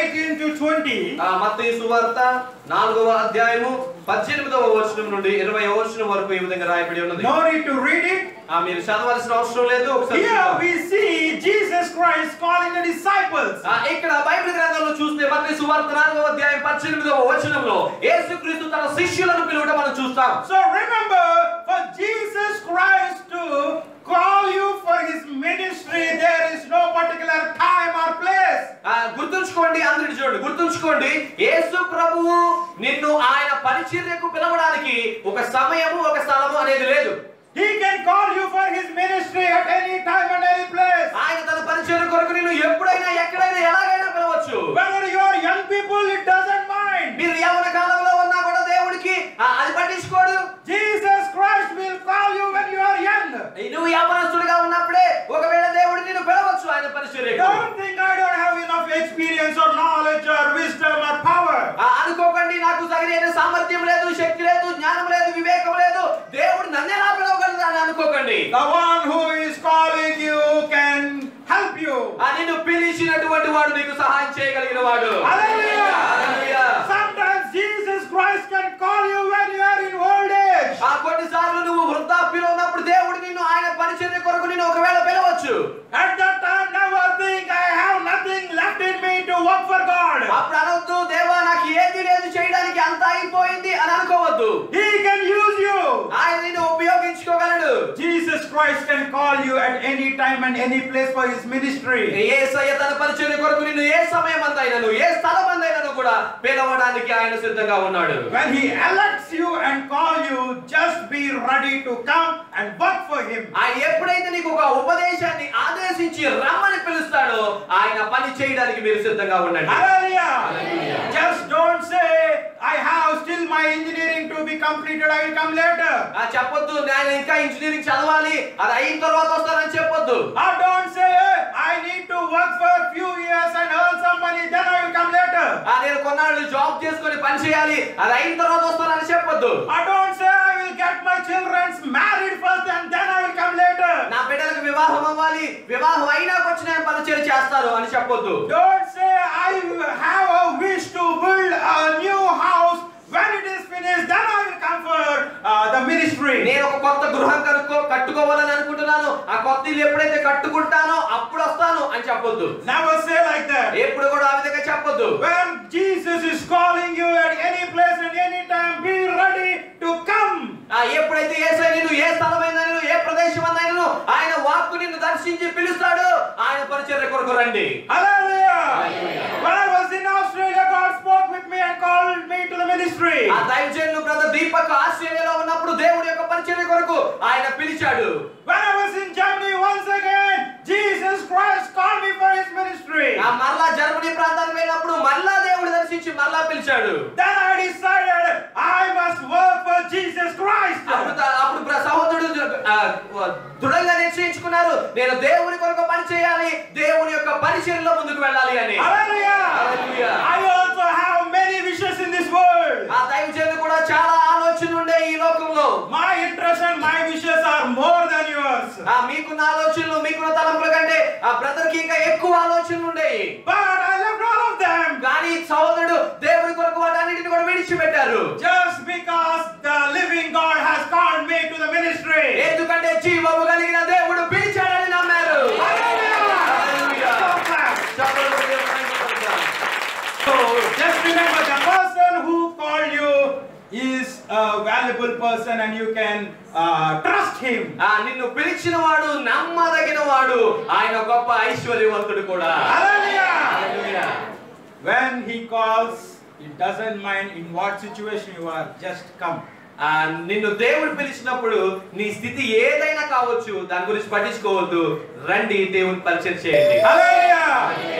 18 to 20. ఆ మత్తయి సువార్త నాలుగవ అధ్యాయము పద్దెనిమిదవ వచనం నుండి ఇరవై వచనం వరకు ఈ విధంగా రాయబడి ఉన్నది No need to read it. ఆ మీరు చదవాల్సిన అవసరం లేదు ఒకసారి Here చూద్దాం. we see Jesus Christ calling the disciples. ఆ, ఇక్కడ బైబిల్ గ్రంథంలో చూస్తే మత్తయి సువార్త నాలుగవ అధ్యాయం పద్దెనిమిదవ వచనంలో యేసుక్రీస్తు తన శిష్యులను పిలువడం మనం చూస్తాం So remember, for Jesus Christ to call you for his ministry, there is no particular time or place. ఆ, గుర్తుంచుకోండి అందరికి చూడండి గుర్తుంచుకోండి యేసు ప్రభువు నిన్ను ఆయన పరిచర్యకు పిలవడానికి ఒక సమయము ఒక స్థలము అనేది లేదు He can call you for his ministry at any time and any place. ఆయన తన పరిచర్య కొరకు నిన్ను ఎప్పుడైనా ఎక్కడైనా ఎలాగైనా పిలవచ్చు Whether you are young people, it doesn't mind. మీరు యవన కాలంలో ఉన్నా కూడా దేవుడికి ఆ, అది పట్టించుకోడు Jesus Christ will call you when you are young. నువ్వు యవనస్తుడిగా ఉన్నప్పుడే ఒకవేళ దేవుడు నిన్ను పిలవచ్చు ఆయన పరిచర్యకు Don't think I don't have enough experience or knowledge or wisdom or power. ఆ, అనుకోకండి నాకు తగిన సామర్థ్యం లేదు శక్తి లేదు జ్ఞానం లేదు వివేకం లేదు దేవుడు నన్ను ఎలా పిలవగలరు అని అనుకోకండి The one who is calling you can help you. ఆ నిన్ను పిలిచినటువంటి వాడు నీకు సహాయం చేయగలిగిన వాడు Hallelujah. Hallelujah. Sometimes Jesus Christ can call you when you are in old age. ఆ కొన్నిసార్లు నువ్వు వృద్ధాప్యలో ఉన్నప్పుడు దేవుడు నిన్ను ఆయన పరిచర్య కొరకు నిన్ను ఒకవేళ పిలవచ్చు At that time, never think I have nothing left in me to work for God. అప్పుడు అనొద్దు దేవా నాకు ఏది లేదు చేయడానికి అంత అయిపోయింది అని అనుకోవద్దు He can use you. ఆయన నిన్ను ఉపయోగించుకోగలడు Jesus Christ can call you at any time and any place for his ministry. ఏసయ్య తన పరిచర్య కొరకు నిన్ను ఏ సమయం అంతైనను ఏ స్థలం అంతైనను కూడా పిలవడానికి ఆయన సిద్ధంగా ఉన్నాడు When he elects you and call you, just be ready to come and work for him. ఆయన ఎప్పుడైతే నీకు ఒక ఉపదేశాన్ని ఆదేశించి రమ్మని పిలుస్తాడో ఆయన పని చేయడానికి మీరు సిద్ధంగా ఉండండి Hallelujah. Just don't say, I have still my engineering to be completed, I will come later. ఆ చెప్పొద్దు నేను ఇంకా ఇంజనీరింగ్ చదవాలి అది అయిన తర్వాత వస్తానని చెప్పొద్దు Or don't say, I need to work for a few years and earn some money, then I will come later. ఆ నేను కొన్నాళ్ళు జాబ్ చేసుకొని పని చేయాలి అది అయిన తర్వాత వస్తానని చెప్పొద్దు Or don't say, I will get my children married first and then I will come later. నా బిడ్డలకు వివాహం అవ్వాలి వివాహం అయినాక వచ్చి నేను పరిచయం చేస్తాను అని చెప్పొద్దు Don't say, I have a wish to build a new house. When it is finished, then I will come for uh, the ministry. నేను ఒక కొత్త గృహం కనుక్కో కట్టుకోవాలని అనుకుంటున్నాను ఆ కొత్త ఇల్లు ఎప్పుడైతే కట్టుకుంటానో అప్పుడు వస్తాను అని చెప్పొద్దు Never say like that. ఎప్పుడు కూడా ఆ విధంగా చెప్పొద్దు When Jesus is calling you at any place and any time, be ready to come. ఆ ఎప్పుడైతే ఏసై నిన్ను ఏ స్థలమైందని ఏ ప్రదేశం అన్నైనను ఆయన వాక్కు నిన్ను దర్శించి పిలుస్తాడు ఆయన పరిచర్య కొరకు రండి Hallelujah. When I was in Australia, God spoke with me and called me to the ministry. ఆ దైవజనులు బ్రదర్ దీపక్ ఆస్ట్రేలియాలో ఉన్నప్పుడు దేవుడి యొక్క పరిచర్య కొరకు ఆయన పిలిచాడు When I was in Germany, once again, Jesus Christ called me for his ministry. ఆ మరలా జర్మనీ ప్రాంతానికి వెళ్ళినప్పుడు మరలా దేవుడు దర్శించి మరలా పిలిచాడు Then I decided I must work for Jesus Christ. అప్పుడు త- అప్పుడు ప్ర- సహోదరుడు ఆ, దృఢంగా నిశ్చయించుకున్నారు నేను దేవుని కొరకు పని చేయాలి దేవుని యొక్క పరిచర్యలో ముందుకు వెళ్ళాలి అని Hallelujah. Hallelujah. I also have many wishes in this world. ఆ దైవజనులు కూడా చాలా ఆలోచనలు ఉండే ఈ లోకంలో My interests and my wishes are more than yours. ఆ మీకున్న ఆలోచనలు మీకున్న తలంపుల కంటే ఆ బ్రదర్ కి ఇంకా ఎక్కువ ఆలోచనలు ఉండేవి But I left all of them కానీ సహోదరుడు దేవుడి కొరకు వాటన్నిటిని కూడా విడిచిపెట్టారు just because the living God has called me to the ministry. ఎందుకంటే జీవము కలిగిన దేవుడు పిలిచాడని నమ్మారు Hallelujah. Hallelujah. So glad. చప్పట్లు కొట్టి దేవునికి స్తోత్రం. So just remember the person who called you is a valuable person and you can uh, trust him. ఆ నిన్ను పిలిచిన వాడు నమ్మదగిన వాడు ఆయన గొప్ప ఐశ్వర్యవంతుడు కూడా Hallelujah. Hallelujah. When he calls, he doesn't mind in what situation you are, just come. ఆ నిన్ను దేవుడు పిలిచినప్పుడు నీ స్థితి ఏదైనా కావచ్చు దాని గురించి పట్టించుకోవద్దు రండి దేవుని పరిచయం చేయండి Hallelujah.